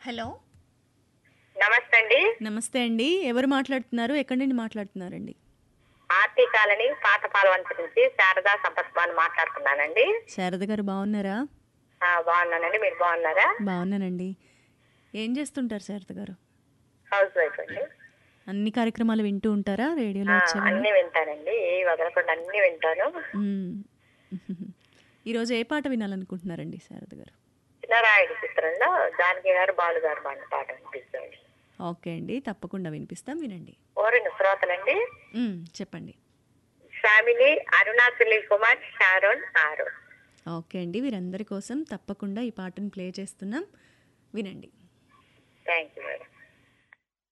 Hello నమస్తే అండి నమస్తే అండి ఎవరు మాట్లాడుతున్నారు ఎక్కడి నుండి మాట్లాడుతున్నారండి ఆర్టీ కాలనీ పాత పాలవంచ నుంచి శారదా సంపత్ బాన్ మాట్లాడుతున్నానండి శారద గారు బాగున్నారా ఆ, బాగున్నానండి మీరు బాగున్నారా బాగున్నానండి ఏం చేస్తుంటారు శారద గారు హౌస్ వైఫ్ అండి అన్ని కార్యక్రమాలు వింటూ ఉంటారా రేడియోలో ఆ, వచ్చేవన్నీ అన్ని వింటానండి ఏ వదలకుండా అన్ని వింటాను మ్మ్. ఈరోజు ఏ పాట వినాలనుకుంటున్నారండి శారద గారు చిన్నరాయుడు చిత్రంలో జానకి గారు బాలు గారు పాడిన పాట అనిపిస్తుంది ఓకే అండి తప్పకుండా వినిపిస్తాం వినండి ఓరిన శ్రోతలండి మ్మ్, చెప్పండి family Aruna Sunil Kumar Sharon Aaron okay అండి వీరందరి కోసం తప్పకుండా ఈ పాటను ప్లే చేస్తున్నాం వినండి థ్యాంక్ యూ మేడం